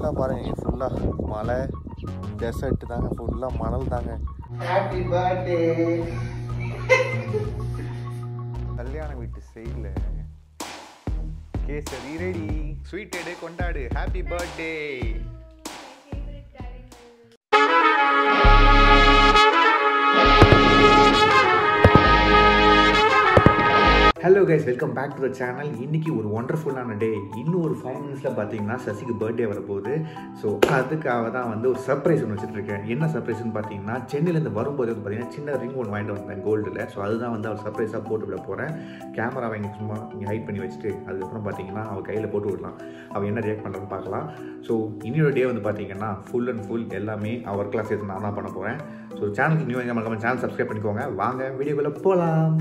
ஃபுல்லாக பாருங்க ஃபுல்லாக மலை டெசர்ட் தாங்க ஃபுல்லாக மணல் தாங்க ஹாப்பி பர்த்டே கல்யாண வீட்டு சைடில் கேசரி ரெடி ஸ்வீட் எடு கொண்டாடு happy birthday hello guys welcome back to the channel இன்னைக்கு ஒரு ஒண்டர்ஃபுல்லான டே இன்னும் ஒரு ஃபைவ் மினிட்ஸில் பார்த்தீங்கன்னா சசிக்கு பர்த்டே வரப்போகுது ஸோ அதுக்காக தான் வந்து ஒரு சர்ப்ரைஸ் ஒன்று வச்சுட்ருக்கேன் என்ன சர்ப்ரைஸ்னு பார்த்தீங்கன்னா சென்னையிலேருந்து வரும்போது வந்து பார்த்தீங்கன்னா சின்ன ரிங் ஒன்று வாங்கிட்டு வந்தேன் கோல்டில் ஸோ அதுதான் வந்து அவர் சர்ப்ரைஸாக போட்டு விட போகிறேன் கேமராவை இங்கே சும்மா இங்கே ஹைட் பண்ணி வச்சுட்டு அதுக்கப்புறம் பார்த்தீங்கன்னா அவள் கையில் போட்டு விடலாம் அவள் என்ன ரியாக்ட் பண்ணுறதுன்னு பார்க்கலாம் ஸோ இன்னொரு டே வந்து பார்த்தீங்கன்னா ஃபுல் அண்ட் ஃபுல் எல்லாமே அவர் கிளாஸ் சேர்த்து நான் தான் பண்ண போகிறேன் ஸோ சேனலுக்கு நியூ எங்கே மறக்காம சேனல் சப்ஸ்கிரைப் பண்ணிக்கோங்க வாங்க வீடியோக்குள்ளே போகலாம்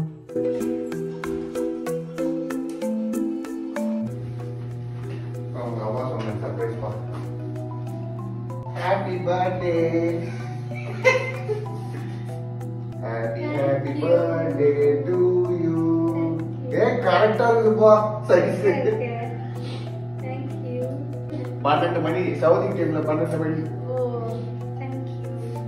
அவங்க அம்மா சொன்ன சர்ப்ரைஸ் பா happy birthday happy happy birthday to you ஏ கரெக்டா இருக்குப்பா சைஸ் Thank you. பன்னெண்டு மணி சவுதி டைம்ல பன்னெண்டு மணி Oh, thank you.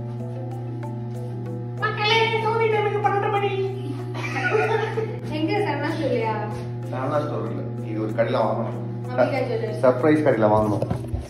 எங்க சரணா சொல்லியா நானா ஸ்டோர் இல்லை இது ஒரு கடையில் வாங்கணும் நம்பிக்கை ஜுவல்லர்ஸ் சர்ப்ரைஸ் கடையில் வாங்கணும்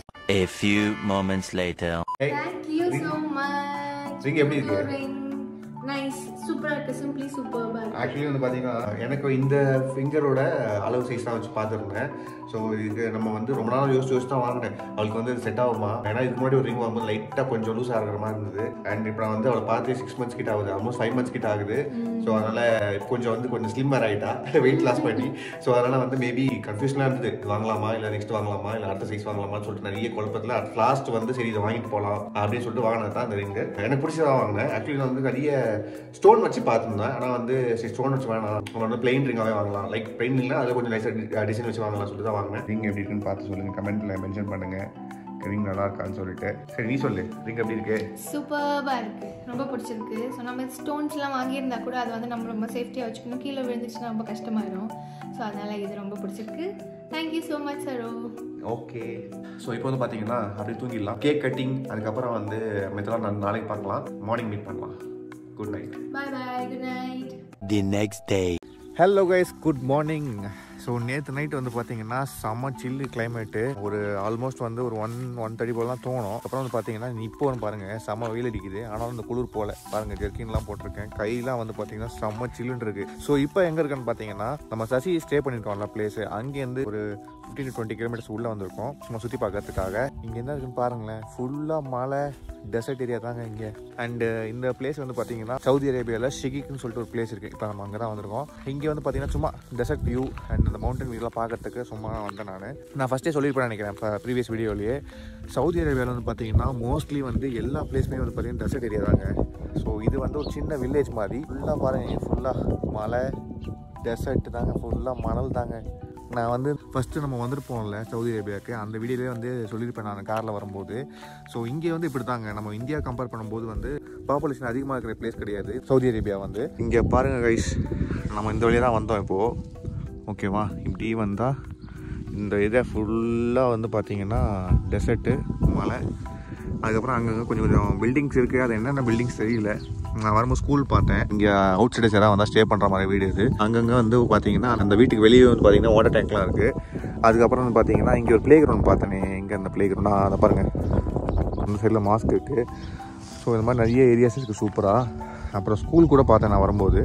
A few moments later. Thank you so much. ring எப்படி இருக்கு? Ring. Nice. சூப்பரா இருக்கு சிம்பிளி சூப்பர்பா இருக்கு ஆக்சுவலி வந்து பார்த்தீங்கன்னா எனக்கு இந்த ஃபிங்கரோட அளவு சைஸ் தான் வச்சு பார்த்துருந்தேன் ஸோ இதுக்கு நம்ம வந்து ரொம்ப நாள் யோசிச்சு யோசிச்சு தான் வாங்கினேன் அவளுக்கு வந்து செட் ஆகுமா ஏன்னா இதுக்கு முன்னாடி ஒரு ரிங் வாங்கும்போது லைட்டாக கொஞ்சம் லூஸ் ஆகிற மாதிரி இருந்தது அண்ட் இப்போ நான் வந்து அவளை பார்த்து சிக்ஸ் மந்த்ஸ் கிட்ட ஆகுது ஆல்மோஸ்ட் ஃபைவ் மந்த்ஸ் கிட்ட ஆகுது ஸோ அதனால் கொஞ்சம் வந்து கொஞ்சம் ஸ்லிம்மர் ஆகிட்டா வெயிட் லாஸ் பண்ணி ஸோ அதனால் வந்து மேபி கன்ஃபியூஷனாக இருந்தது இது வாங்கலாமா இல்லை நெக்ஸ்ட் வாங்கலாமா இல்லை அடுத்த சைஸ் வாங்கலாமான்னு சொல்லிட்டு நிறைய குழப்பத்தில் அட் லாஸ்ட் வந்து சரி இதை வாங்கிட்டு போகலாம் அப்படின்னு சொல்லிட்டு வாங்கினது தான் இந்த ரிங்கு எனக்கு பிடிச்சதான் வாங்கினேன் ஆக்சுவலி நான் வந்து நிறைய ஸ்டோன் வச்சு பார்த்துருந்தேன் ஆனால் வந்து சரி ஸ்டோன் வச்சு வேணாம் நம்ம வந்து பிளெயின் ரிங்காகவே வாங்கலாம் லைக் பிளெயின் இல்லை அதில் கொஞ்சம் நைஸாக டிசைன் வச்சு வாங்கலாம் சொல்லிட்டு தான் வாங்கினேன் ரிங் எப்படி இருக்குன்னு பார்த்து சொல்லுங்கள் கமெண்ட்டில் மென்ஷன் பண்ணுங்கள் ரிங் நல்லா இருக்கான்னு சொல்லிட்டு சரி நீ சொல்லு ரிங் எப்படி இருக்கு சூப்பர்பா இருக்கு ரொம்ப பிடிச்சிருக்கு ஸோ நம்ம ஸ்டோன்ஸ்லாம் வாங்கியிருந்தா கூட அது வந்து நம்ம ரொம்ப சேஃப்டியாக வச்சுக்கணும் கீழே விழுந்துச்சுன்னா ரொம்ப கஷ்டமாயிடும் ஸோ அதனால இது ரொம்ப பிடிச்சிருக்கு தேங்க்யூ ஸோ மச் சரோ ஓகே ஸோ இப்போ வந்து பார்த்தீங்கன்னா அப்படியே தூங்கிடலாம் கேக் கட்டிங் அதுக்கப்புறம் வந்து மெத்தலாம் நான் நாளைக்கு பார்க்கலாம் மார்னிங் மீட் பண்ணலாம் good night bye bye good night The next day. Hello guys good morning so நேற்று நைட் வந்து பார்த்தீங்கன்னா செம்ம சில்லு கிளைமேட்டு ஒரு ஆல்மோஸ்ட் வந்து ஒரு ஒன் ஒன் தேர்ட்டி போலாம் தோணும் அப்புறம் வந்து பார்த்தீங்கன்னா இப்போ வந்து பாருங்கள் செம்ம வெயில் அடிக்குது ஆனாலும் இந்த குளிர் போல பாருங்கள் ஜெர்கின்லாம் போட்டிருக்கேன் கையெல்லாம் வந்து பார்த்தீங்கன்னா செம்ம சில்லுன்னு இருக்கு ஸோ இப்போ எங்கே இருக்குன்னு பார்த்தீங்கன்னா நம்ம சசி ஸ்டே பண்ணியிருக்கோம்ல பிளேஸ் அங்கேருந்து ஒரு ஃபிஃப்டீன் டு டுவெண்ட்டி கிலோமீட்டர்ஸ் உள்ளே வந்திருக்கோம் சும்மா சுற்றி பார்க்கறதுக்காக இங்கே என்ன இருக்குன்னு பாருங்களேன் ஃபுல்லாக மலை டெசர்ட் ஏரியா தாங்க இங்கே அண்டு இந்த பிளேஸ் வந்து பார்த்தீங்கன்னா சவுதி அரேபியாவில் ஷிகிக்னு சொல்லிட்டு ஒரு பிளேஸ் இருக்குது இப்போ நம்ம அங்கே தான் வந்திருக்கோம் இங்கே வந்து பார்த்தீங்கன்னா சும்மா டெசர்ட் வியூ அண்ட் அந்த மவுண்டன் வியூலாம் பார்க்கறதுக்கு சும்மா வந்தேன் நான் நான் ஃபஸ்ட்டே சொல்லியிருப்பேன் நினைக்கிறேன் இப்போ ப்ரீவியஸ் வீடியோலேயே சவுதி அரேபியாவில் வந்து பார்த்தீங்கன்னா மோஸ்ட்லி வந்து எல்லா பிளேஸுமே வந்து பார்த்தீங்கன்னா டெசர்ட் ஏரியா தாங்க ஸோ இது வந்து ஒரு சின்ன வில்லேஜ் மாதிரி ஃபுல்லாக பாருங்க ஃபுல்லாக மலை டெசர்ட் தாங்க ஃபுல்லாக மணல் தாங்க நான் வந்து ஃபஸ்ட்டு நம்ம வந்துருப்போம்ல சவுதி அரேபியாவுக்கு அந்த வீடியோலேயே வந்து சொல்லியிருப்பேன் நான் காரில் வரும்போது ஸோ இங்கே வந்து இப்படி தாங்க நம்ம இந்தியா கம்பேர் பண்ணும்போது வந்து பாப்புலேஷன் அதிகமாக இருக்கிற பிளேஸ் கிடையாது சவுதி அரேபியா வந்து இங்கே பாருங்கள் கைஸ் நம்ம இந்த வழியாக தான் வந்தோம் இப்போது ஓகேவா இப்படி வந்தால் இந்த இதை ஃபுல்லாக வந்து பார்த்தீங்கன்னா டெசர்ட்டு மலை அதுக்கப்புறம் அங்கங்கே கொஞ்சம் கொஞ்சம் பில்டிங்ஸ் இருக்குது அது என்னென்ன பில்டிங்ஸ் தெரியல நான் வரும்போது ஸ்கூல் பார்த்தேன் இங்கே அவுட் சைடர்ஸ் யாராவது வந்தால் ஸ்டே பண்ணுற மாதிரி வீடு இது அங்கங்கே வந்து பார்த்தீங்கன்னா அந்த வீட்டுக்கு வெளியே வந்து பார்த்தீங்கன்னா வாட்டர் டேங்க்லாம் இருக்குது அதுக்கப்புறம் வந்து பார்த்தீங்கன்னா இங்கே ஒரு ப்ளே கிரவுண்ட் பார்த்தேனே இங்கே அந்த ப்ளே கிரவுண்டா அதை பாருங்கள் அந்த சைடில் மாஸ்க் இருக்குது ஸோ இந்த மாதிரி நிறைய ஏரியாஸ் இருக்குது சூப்பராக அப்புறம் ஸ்கூல் கூட பார்த்தேன் நான் வரும்போது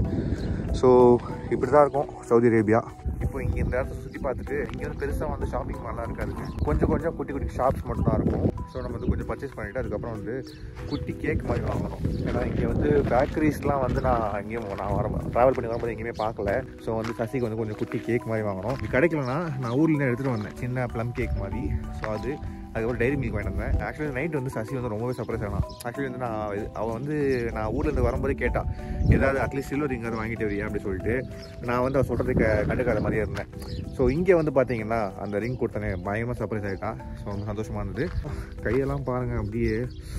ஸோ இப்படி தான் இருக்கும் சவுதி அரேபியா இப்போ இங்கே இந்த இடத்த சுற்றி பார்த்துட்டு இங்கே வந்து பெருசாக வந்து ஷாப்பிங் மால்லாம் இருக்காது கொஞ்சம் கொஞ்சம் குட்டி குட்டி ஷாப்ஸ் மட்டும் தான் இருக்கும் ஸோ நம்ம வந்து கொஞ்சம் பர்ச்சேஸ் பண்ணிவிட்டு அதுக்கப்புறம் வந்து குட்டி கேக் மாதிரி வாங்கணும் ஏன்னா இங்கே வந்து பேக்கரிஸ்லாம் வந்து நான் எங்கேயும் நான் வர ட்ராவல் பண்ணி வரும்போது எங்கேயுமே பார்க்கல ஸோ வந்து சசிக்கு வந்து கொஞ்சம் குட்டி கேக் மாதிரி வாங்கணும் இது கிடைக்கலனா நான் ஊர்லேருந்து எடுத்துகிட்டு வந்தேன் சின்ன ப்ளம் கேக் மாதிரி ஸோ அது அதுக்கப்புறம் டைரி மில்க் வாங்கிட்டு வந்தேன் ஆக்சுவலி நைட் வந்து சசி வந்து ரொம்பவே சர்ப்ரைஸ் ஆனா ஆக்சுவலி வந்து நான் இது- அவள் வந்து நான் ஊர்லேருந்து வரும்போதே கேட்டா ஏதாவது அட்லீஸ்ட் சில்வர் எங்கேயாவது வாங்கிட்டு வரியா அப்படி சொல்லிட்டு நான் வந்து அவள் சொல்கிறதுக்கு கண்டுக்காத மாதிரியே இருந்தேன் ஸோ இங்கே வந்து பார்த்தீங்கன்னா அந்த ரிங் கொடுத்தனே பயங்கரமாக சர்ப்ரைஸ் ஆகிட்டான் ஸோ ரொம்ப சந்தோஷமாக இருந்தது கையெல்லாம் பாருங்கள் அப்படியே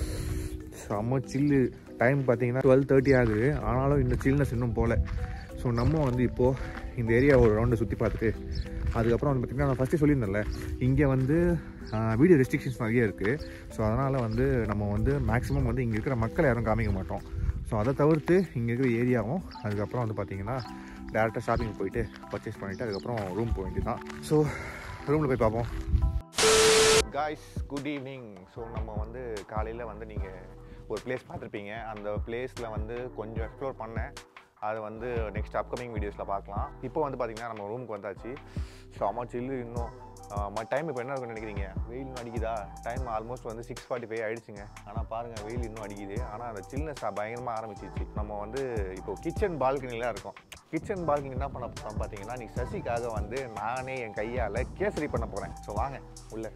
செம்ம சில்லு டைம் பார்த்தீங்கன்னா டுவெல் தேர்ட்டி ஆகுது ஆனாலும் இந்த சில்னஸ் இன்னும் போகல ஸோ நம்ம வந்து இப்போது இந்த ஏரியா ஒரு ரவுண்டு சுற்றி பார்த்துட்டு அதுக்கப்புறம் வந்து பார்த்திங்கன்னா நான் ஃபஸ்ட்டே சொல்லியிருந்தேன்ல இங்கே வந்து வீடியோ ரெஸ்ட்ரிக்ஷன்ஸ் நிறைய இருக்குது ஸோ அதனால் வந்து நம்ம வந்து மேக்ஸிமம் வந்து இங்கே இருக்கிற மக்கள் யாரும் காமிக்க மாட்டோம் ஸோ அதை தவிர்த்து இங்கே இருக்கிற ஏரியாவும் அதுக்கப்புறம் வந்து பார்த்தீங்கன்னா டேரெக்டாக ஷாப்பிங் போயிட்டு பர்ச்சேஸ் பண்ணிவிட்டு அதுக்கப்புறம் ரூம் போக வேண்டியதான் ஸோ ரூமில் போய் பார்ப்போம் காய்ஸ் குட் ஈவினிங் ஸோ நம்ம வந்து காலையில் வந்து நீங்கள் ஒரு பிளேஸ் பார்த்துருப்பீங்க அந்த பிளேஸில் வந்து கொஞ்சம் எக்ஸ்ப்ளோர் பண்ணேன் அது வந்து நெக்ஸ்ட் அப்கமிங் வீடியோஸில் பார்க்கலாம் இப்போ வந்து பார்த்திங்கன்னா நம்ம ரூமுக்கு வந்தாச்சு ஸோ அம்மா சில்லு இன்னும் டைம் இப்போ என்ன இருக்குன்னு நினைக்கிறீங்க வெயில் இன்னும் அடிக்குதா டைம் ஆல்மோஸ்ட் வந்து சிக்ஸ் ஃபார்ட்டி ஃபைவ் ஆயிடுச்சுங்க ஆனால் பாருங்கள் வெயில் இன்னும் அடிக்குது ஆனால் அந்த சில்னஸ் பயங்கரமாக ஆரம்பிச்சிச்சு நம்ம வந்து இப்போ கிச்சன் பால்கனிலாம் இருக்கோம் கிச்சன் பால்கனி என்ன பண்ண போகிறோம் பார்த்தீங்கன்னா நீ சசிக்காக வந்து நானே என் கையால் கேசரி பண்ண போகிறேன் ஸோ வாங்க உள்ளே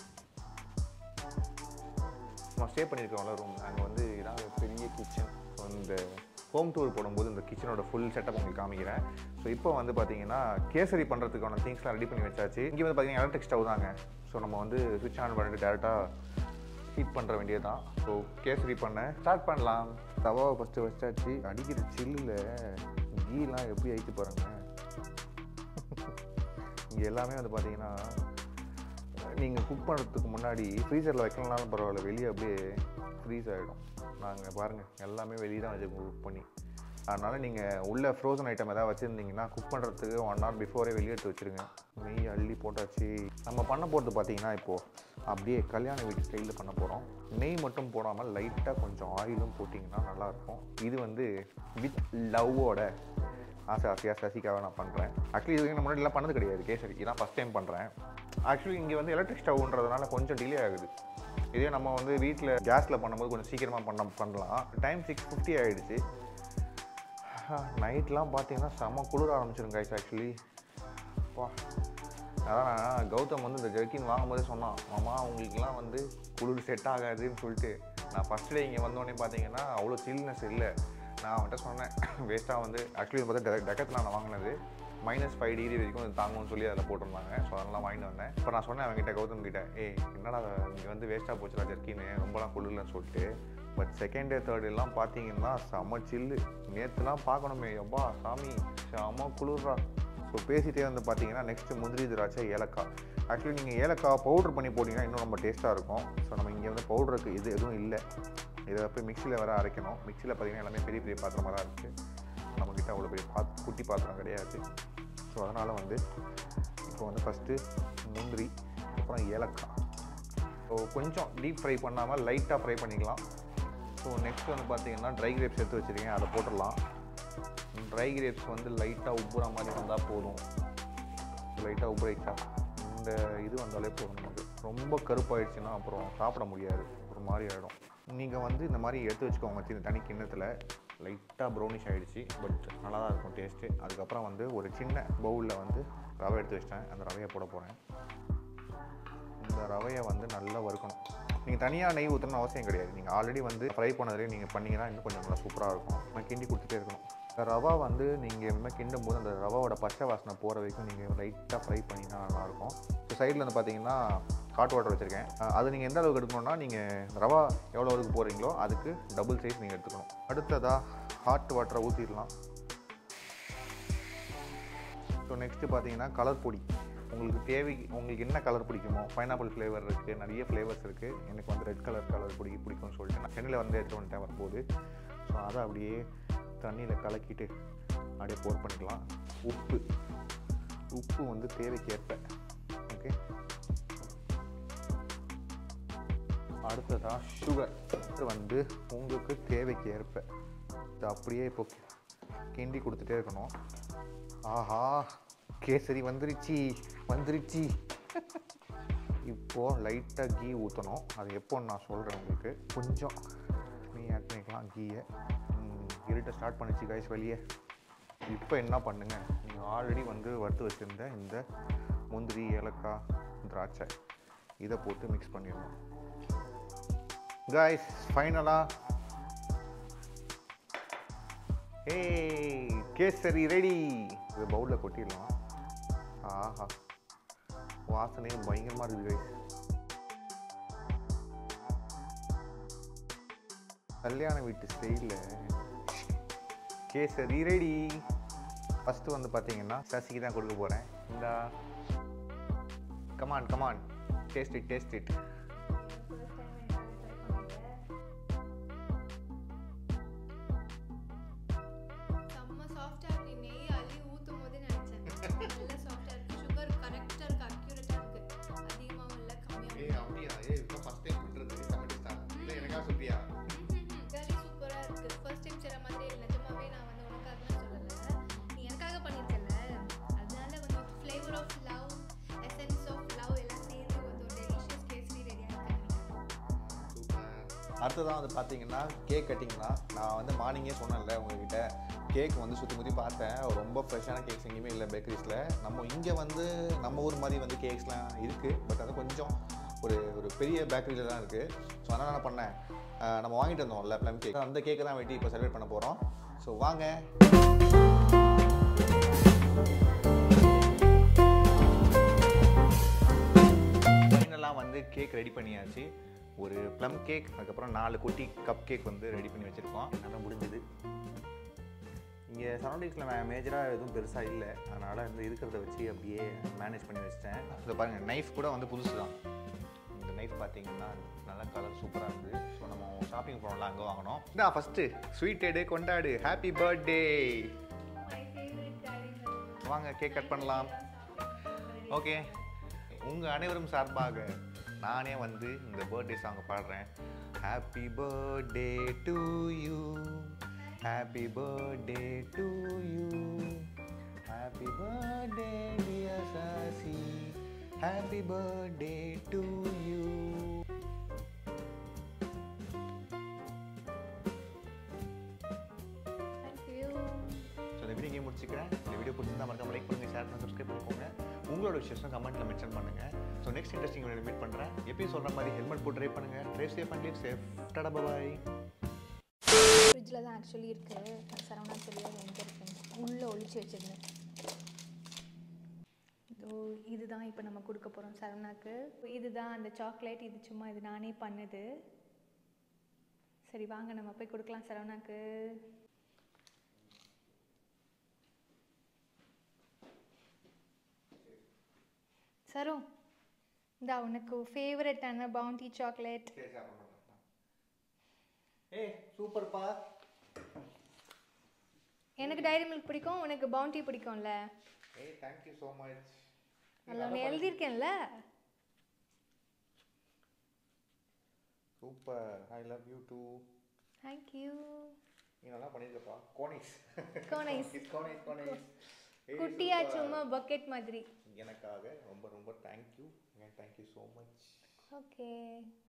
நம்ம ஸ்டே பண்ணியிருக்கோம்ல ரூம் அங்கே வந்து இதான் ஒரு பெரிய கிச்சன் ஸோ இந்த ஹோம் டூர் போடும்போது இந்த கிச்சனோட ஃபுல் செட்டப் உங்களுக்கு காமிக்கிறேன் ஸோ இப்போ வந்து பார்த்தீங்கன்னா கேசரி பண்ணுறதுக்கான திங்ஸ்லாம் ரெடி பண்ணி வச்சாச்சு இங்கே வந்து பார்த்தீங்கன்னா எலக்ட்ரிக் ஸ்டவ் தாங்க ஸோ நம்ம வந்து சுவிட்ச் ஆன் பண்ணிட்டு டேரெக்டாக ஹீட் பண்ணுற வேண்டியது தான் ஸோ கேசரி பண்ண ஸ்டார்ட் பண்ணலாம் தவாவை ஃபஸ்ட்டு வச்சாச்சு அடிக்கிற சில்லில் கீலாம் எப்படி ஆயிட்டு பாருங்க இங்கே எல்லாமே வந்து பார்த்தீங்கன்னா நீங்கள் குக் பண்ணுறதுக்கு முன்னாடி ஃப்ரீசரில் வைக்கலனாலும் பரவாயில்ல வெளியே அப்படியே ஃப்ரீஸ் ஆகிடும் நாங்கள் பாருங்கள் எல்லாமே வெளியே தான் வச்சுருக்கோம் குக் பண்ணி அதனால் நீங்கள் உள்ள ஃப்ரோசன் ஐட்டம் எதாவது வச்சுருந்தீங்கன்னா குக் பண்ணுறதுக்கு ஒன் ஹவர் பிஃபோரே வெளியே எடுத்து வச்சுருங்க நெய் அள்ளி போட்டாச்சு நம்ம பண்ண போகிறது பார்த்தீங்கன்னா இப்போது அப்படியே கல்யாண வீட்டு ஸ்டைலில் பண்ண போகிறோம் நெய் மட்டும் போடாமல் லைட்டாக கொஞ்சம் ஆயிலும் போட்டிங்கன்னா நல்லாயிருக்கும் இது வந்து வித் லவ்வோட ஆசை ஆசையாக சசிக்காக நான் பண்ணுறேன் ஆக்சுவலி இது வரைக்கும் நான் முன்னாடிலாம் பண்ணது கிடையாது கேசரி இதான் ஃபஸ்ட் டைம் பண்ணுறேன் ஆக்சுவலி இங்கே வந்து எலக்ட்ரிக் ஸ்டவ்ன்றதுனால கொஞ்சம் டிலே ஆகுது இதே நம்ம வந்து வீட்டில் கேஸில் பண்ணும்போது கொஞ்சம் சீக்கிரமாக பண்ண பண்ணலாம் டைம் சிக்ஸ் ஃபிஃப்டி ஆகிடுச்சு நைட்லாம் பார்த்தீங்கன்னா செம குளிர ஆரம்பிச்சிடும் கைஸ் ஆக்சுவலி வா அதான் கௌதம் வந்து இந்த ஜெர்க்கின் வாங்கும்போதே சொன்னான் மாமா உங்களுக்குலாம் வந்து குளிர் செட் ஆகாதுன்னு சொல்லிட்டு நான் ஃபஸ்ட் டே இங்கே வந்தோடனே பார்த்தீங்கன்னா அவ்வளோ சில்னஸ் இல்லை நான் அவன்கிட்ட சொன்னேன் வேஸ்ட்டாக வந்து ஆக்சுவலி பார்த்தா டெக்கத்தில் நான் வாங்கினது மைனஸ் ஃபைவ் டிகிரி வரைக்கும் அது தாங்கும்னு சொல்லி அதில் போட்டிருந்தாங்க ஸோ அதெல்லாம் வாங்கிட்டு வந்தேன் இப்போ நான் சொன்னேன் அவங்ககிட்ட கௌதம் கிட்ட ஏய் என்னடா இங்கே வந்து வேஸ்ட்டாக போச்சுடா ஜெர்க்கின்னு ரொம்பலாம் குளிர்லன்னு சொல்லிட்டு பட் செகண்ட் டே தேர்ட் எல்லாம் பார்த்தீங்கன்னா செம்ம சில்லு நேற்றுலாம் பார்க்கணுமே எப்பா சாமி செம்ம குளிர்றா ஸோ பேசிட்டே வந்து பார்த்தீங்கன்னா நெக்ஸ்ட்டு முந்திரி திராட்சை ஏலக்காய் ஆக்சுவலி நீங்கள் ஏலக்காய் பவுட்ரு பண்ணி போட்டிங்கன்னா இன்னும் ரொம்ப டேஸ்ட்டாக இருக்கும் ஸோ நம்ம இங்கே வந்து பவுடருக்கு இது எதுவும் இல்லை இதை போய் மிக்சியில் வர அரைக்கணும் மிக்சியில் பார்த்தீங்கன்னா எல்லாமே பெரிய பெரிய பாத்திரமாக தான் இருக்குது நம்மக்கிட்ட அவ்வளோ பெரிய பாத் குட்டி பாத்திரம் கிடையாது ஸோ அதனால் வந்து இப்போ வந்து ஃபஸ்ட்டு முந்திரி அப்புறம் ஏலக்காய் ஸோ கொஞ்சம் டீப் ஃப்ரை பண்ணாமல் லைட்டாக ஃப்ரை பண்ணிக்கலாம் ஸோ நெக்ஸ்ட் வந்து பார்த்தீங்கன்னா ட்ரை கிரேப்ஸ் எடுத்து வச்சுருக்கேன் அதை போட்டுடலாம் ட்ரை கிரேப்ஸ் வந்து லைட்டாக உப்புற மாதிரி வந்தால் போதும் லைட்டாக உப்புரைச்சா இந்த இது வந்தாலே போதும் நமக்கு ரொம்ப கருப்பாயிடுச்சுன்னா அப்புறம் சாப்பிட முடியாது ஒரு மாதிரி ஆகிடும் நீங்கள் வந்து இந்த மாதிரி எடுத்து வச்சுக்கோங்க சின்ன தனி கிண்ணத்தில் லைட்டாக ப்ரௌனிஷ் ஆகிடுச்சு பட் நல்லா தான் இருக்கும் டேஸ்ட்டு அதுக்கப்புறம் வந்து ஒரு சின்ன பவுலில் வந்து ரவை எடுத்து வச்சிட்டேன் அந்த ரவையை போட போகிறேன் இந்த ரவையை வந்து நல்லா வறுக்கணும் நீங்கள் தனியாக நெய் ஊற்றணும்னு அவசியம் கிடையாது நீங்கள் ஆல்ரெடி வந்து ஃப்ரை பண்ணதுலேயே நீங்கள் பண்ணிங்கன்னா இன்னும் கொஞ்சம் நல்லா சூப்பராக இருக்கும் நான் கிண்டி கொடுத்துட்டே இருக்கணும் இந்த ரவா வந்து நீங்கள் இனிமேல் கிண்டும் போது அந்த ரவாவோட பச்சை வாசனை போகிற வரைக்கும் நீங்கள் லைட்டாக ஃப்ரை பண்ணினா நல்லாயிருக்கும் ஸோ சைடில் வந்து பார்த்தீங்கன்னா ஹாட் வாட்டர் வச்சுருக்கேன் அஹ் அது நீங்கள் எந்த அளவுக்கு எடுக்கணும்னா நீங்கள் ரவா எவ்வளோ அளவுக்கு போகிறீங்களோ அதுக்கு டபுள் சைஸ் நீங்கள் எடுத்துக்கணும் அடுத்ததாக ஹாட் வாட்டரை ஊற்றிடலாம் ஸோ நெக்ஸ்ட்டு பார்த்தீங்கன்னா கலர் பொடி உங்களுக்கு தேவை உங்களுக்கு என்ன கலர் பிடிக்குமோ பைனாப்பிள் ஃப்ளேவர் இருக்குது நிறைய ஃப்ளேவர்ஸ் இருக்குது எனக்கு வந்து ரெட் கலர் கலர் பிடி பிடிக்கும்னு சொல்லிட்டு நான் சென்னையில் வந்து எடுத்து வந்துட்டேன் வரும்போது ஸோ அதை அப்படியே தண்ணியில் கலக்கிட்டு அப்படியே போர் பண்ணிக்கலாம் உப்பு உப்பு வந்து தேவைக்கேற்ப ஓகே அடுத்ததாக சுகர் இது வந்து உங்களுக்கு தேவைக்கு ஏற்ப இது அப்படியே இப்போ கிண்டி கொடுத்துட்டே இருக்கணும் ஆஹா கேசரி வந்துருச்சு வந்துருச்சு இப்போது லைட்டாக கீ ஊற்றணும் அது எப்போன்னு நான் சொல்கிறேன் உங்களுக்கு கொஞ்சம் நீ ஆட் பண்ணிக்கலாம் கீயை இருட்ட ஸ்டார்ட் பண்ணிச்சு கைஸ் வெளியே இப்போ என்ன பண்ணுங்க நீங்கள் ஆல்ரெடி வந்து வறுத்து வச்சுருந்த இந்த முந்திரி ஏலக்காய் திராட்சை இதை போட்டு மிக்ஸ் பண்ணிடணும் கைஸ் ஃபைனலாக ஏய் கேசரி ரெடி இது பவுலில் கொட்டிடலாம் ஆஹா வாசனையே பயங்கரமாக இருக்குது கைஸ் கல்யாண வீட்டு ஸ்டைலில் கேசரி ரெடி ஃபஸ்ட்டு வந்து பார்த்தீங்கன்னா சசிக்கு தான் கொடுக்க போகிறேன் இந்தா come on come on taste it taste it செம்ம சாஃப்டாக இருக்கு நெய் அள்ளி ஊற்றும் போதே நினச்சேன் நல்ல சாஃப்டாக இருக்கு சுகர் கரெக்டாக இருக்கு அக்யூரேட்டாக இருக்கு அதிகமாகவும் இல்லை கம்மியாகவும் ஏய் அப்படியா ஏய் இப்போ ஃபர்ஸ்ட் டைம் பண்ணுறது சமைச்சு தான் இல்லை எனக்கா சொல்றியா கறி சூப்பராக இருக்கு ஃபர்ஸ்ட் டைம் செய்கிற மாதிரி இல்லை நிஜமாவே நான் வந்து உனக்காக தான் சொல்லலை நீ எனக்காக பண்ணியிருக்கல அதனால வந்து flavour of love essence of love எல்லாம் சேர்ந்து வந்து ஒரு டெலிஷியஸ் கேசரி ரெடி ஆகிருக்கு அடுத்ததான் வந்து பார்த்தீங்கன்னா கேக் கட்டிங்னா நான் வந்து மார்னிங்கே சொன்னேன்ல உங்ககிட்ட கேக் வந்து சுற்றி முற்றி பார்த்தேன் ரொம்ப ஃப்ரெஷ்ஷான கேக்ஸ் எங்கேயுமே இல்லை பேக்கரிஸில் நம்ம இங்கே வந்து நம்ம ஊர் மாதிரி வந்து கேக்ஸ்லாம் இருக்குது பட் அது கொஞ்சம் ஒரு ஒரு பெரிய பேக்கரியில் தான் இருக்குது ஸோ அதனால் நான் பண்ணேன் அஹ் நம்ம வாங்கிட்டு வந்தோம்ல ப்ளம் கேக் அந்த கேக்கை தான் வெட்டி இப்போ செலிப்ரேட் பண்ண போகிறோம் ஸோ வாங்க ஃபைனலாக வந்து கேக் ரெடி பண்ணியாச்சு ஒரு ப்ளம் கேக் அதுக்கப்புறம் நாலு குட்டி கப் கேக் வந்து ரெடி பண்ணி வச்சுருக்கோம் நல்லா முடிஞ்சது இங்கே சரௌண்டிங்ஸில் மேஜராக எதுவும் பெருசாக இல்லை அதனால் வந்து இருக்கிறத வச்சு அப்படியே மேனேஜ் பண்ணி வச்சிட்டேன் இதை பாருங்கள் நைஃப் கூட வந்து புதுசு தான் இந்த நைஃப் பார்த்தீங்கன்னா நல்லா கலர் சூப்பராக இருக்குது ஸோ நம்ம ஷாப்பிங் போனோம்ல அங்கே வாங்கினோம் இதான் ஃபஸ்ட்டு ஸ்வீட் எடு கொண்டாடு happy birthday my favourite dairy வாங்க கேக் கட் பண்ணலாம் ஓகே உங்கள் அனைவரும் சார்பாக நானே வந்து இந்த பர்த்டே சாங் பாடுறேன் happy birthday to you happy birthday to you happy birthday dear Sasi happy birthday to you thank you so இந்த வீடியோ முடிச்சுக்கிறேன் இந்த வீடியோ பிடிச்சிருந்தா மறக்காம லைக் பண்ணுங்க ஷேர் பண்ணி சப்ஸ்கிரைப் பண்ணிக்கோங்க உங்களோட விஷயம் கமெண்ட்டில் மென்ஷன் பண்ணுங்க so next interesting video meet பண்ணுறேன் எப்பயும் சொல்கிற மாதிரி ஹெல்மெட் போட்டு ட்ரை பண்ணுங்க drive safe and leave safe tata bye ஃப்ரிட்ஜில் தான் ஆக்சுவலி இருக்குது சரவணா சொல்லி அது எங்கே இருக்குன்னு உள்ளே ஒளிச்சு வச்சிருந்தேன் இதோ இதுதான் இப்போ நம்ம கொடுக்க போகிறோம் சரவணாக்கு இதுதான் அந்த சாக்லேட் இது சும்மா இது நானே பண்ணது சரி வாங்க நம்ம போய் கொடுக்கலாம் சரவணாக்கு சரு இந்தா உனக்கு ஃபேவரட்டான பவுண்டி சாக்லேட் ஏய் சூப்பர்ப்பா எனக்கு டைரி மில்க் பிடிக்கும் உனக்கு பவுண்டி பிடிக்கும்ல ஏய் தேங்க்யூ ஸோ மச் அதில் ஒன்று எழுதியிருக்கேன்ல super I love you too thank you நீ நல்லா பண்ணியிருக்கப்பா கோனிஸ் கோனைஸ் கோனிஸ் கோனிஸ் குட்டியா சும்மா பக்கெட் மாதிரி எனக்காக ரொம்ப ரொம்ப thank you thank you so much okay